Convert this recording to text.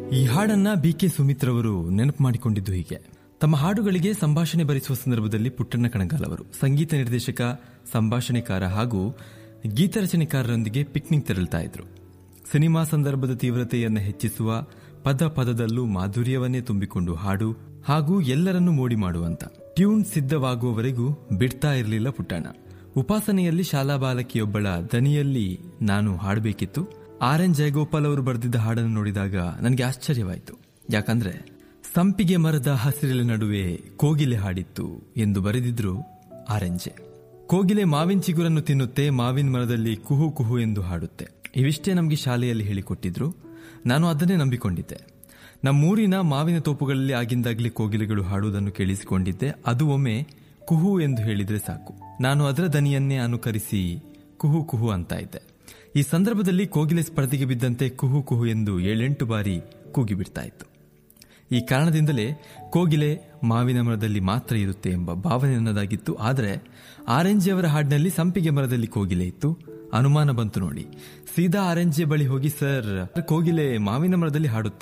ಈ ಹಾಡನ್ನ B K ಸುಮಿತ್ರವರು ನೆನಪು ಮಾಡಿಕೊಂಡಿದ್ದು ಹೀಗೆ ತಮ್ಮ ಹಾಡುಗಳಿಗೆ ಸಂಭಾಷಣೆ ಭರಿಸುವ ಸಂದರ್ಭದಲ್ಲಿ ಪುಟ್ಟಣ್ಣ ಕಣಗಾಲ್ ಅವರು ಸಂಗೀತ ನಿರ್ದೇಶಕ ಸಂಭಾಷಣೆಕಾರ ಹಾಗೂ ಗೀತರಚನೆಕಾರರೊಂದಿಗೆ ಪಿಕ್ನಿಕ್ ತೆರಳುತ್ತಾ ಇದ್ರು ಸಿನಿಮಾ ಸಂದರ್ಭದ ತೀವ್ರತೆಯನ್ನು ಹೆಚ್ಚಿಸುವ ಪದ ಪದದಲ್ಲೂ ಮಾಧುರ್ಯವನ್ನೇ ತುಂಬಿಕೊಂಡು ಹಾಡು ಹಾಗೂ ಎಲ್ಲರನ್ನೂ ಮೋಡಿ ಮಾಡುವಂತ ಟ್ಯೂನ್ ಸಿದ್ಧವಾಗುವವರೆಗೂ ಬಿಡ್ತಾ ಇರಲಿಲ್ಲ ಪುಟ್ಟಣ್ಣ ಉಪಾಸನೆಯಲ್ಲಿ ಶಾಲಾ ಬಾಲಕಿಯೊಬ್ಬಳ ದನಿಯಲ್ಲಿ ನಾನು ಹಾಡಬೇಕಿತ್ತು ಆರ್ ಎನ್ ಜಯಗೋಪಾಲ್ ಅವರು ಬರೆದಿದ್ದ ಹಾಡನ್ನು ನೋಡಿದಾಗ ನನಗೆ ಆಶ್ಚರ್ಯವಾಯಿತು ಯಾಕಂದ್ರೆ ಸಂಪಿಗೆ ಮರದ ಹಸಿರಿನ ನಡುವೆ ಕೋಗಿಲೆ ಹಾಡಿತ್ತು ಎಂದು ಬರೆದಿದ್ರು ಆರ್ ಎನ್ ಜೆ ಕೋಗಿಲೆ ಮಾವಿನ ಚಿಗುರನ್ನು ತಿನ್ನುತ್ತೆ ಮಾವಿನ ಮರದಲ್ಲಿ ಕುಹು ಕುಹು ಎಂದು ಹಾಡುತ್ತೆ ಇವಿಷ್ಟೇ ನಮಗೆ ಶಾಲೆಯಲ್ಲಿ ಹೇಳಿಕೊಟ್ಟಿದ್ರು ನಾನು ಅದನ್ನೇ ನಂಬಿಕೊಂಡಿದ್ದೆ ನಮ್ಮೂರಿನ ಮಾವಿನ ತೋಪುಗಳಲ್ಲಿ ಆಗಿಂದಾಗ್ಲಿ ಕೋಗಿಲೆಗಳು ಹಾಡುವುದನ್ನು ಕೇಳಿಸಿಕೊಂಡಿದ್ದೆ ಅದು ಒಮ್ಮೆ ಕುಹು ಎಂದು ಹೇಳಿದ್ರೆ ಸಾಕು ನಾನು ಅದರ ದನಿಯನ್ನೇ ಅನುಕರಿಸಿ ಕುಹು ಕುಹು ಅಂತ ಇದ್ದೆ ಈ ಸಂದರ್ಭದಲ್ಲಿ ಕೋಗಿಲೆ ಸ್ಪರ್ಧೆಗೆ ಬಿದ್ದಂತೆ ಕುಹು ಕುಹು ಎಂದು ಏಳೆಂಟು ಬಾರಿ ಕೂಗಿ ಬಿಡ್ತಾ ಇತ್ತು ಈ ಕಾರಣದಿಂದಲೇ ಕೋಗಿಲೆ ಮಾವಿನ ಮರದಲ್ಲಿ ಮಾತ್ರ ಇರುತ್ತೆ ಎಂಬ ಭಾವನೆ ನನ್ನದಾಗಿತ್ತು ಆದರೆ ಆರೆಂಜೆ ಅವರ ಹಾಡಿನಲ್ಲಿ ಸಂಪಿಗೆ ಮರದಲ್ಲಿ ಕೋಗಿಲೆ ಇತ್ತು ಅನುಮಾನ ಬಂತು ನೋಡಿ ಸೀದಾ ಆರೆಂಜೆ ಬಳಿ ಹೋಗಿ ಸರ್ ಕೋಗಿಲೆ ಮಾವಿನ ಮರದಲ್ಲಿ ಹಾಡುತ್ತೆ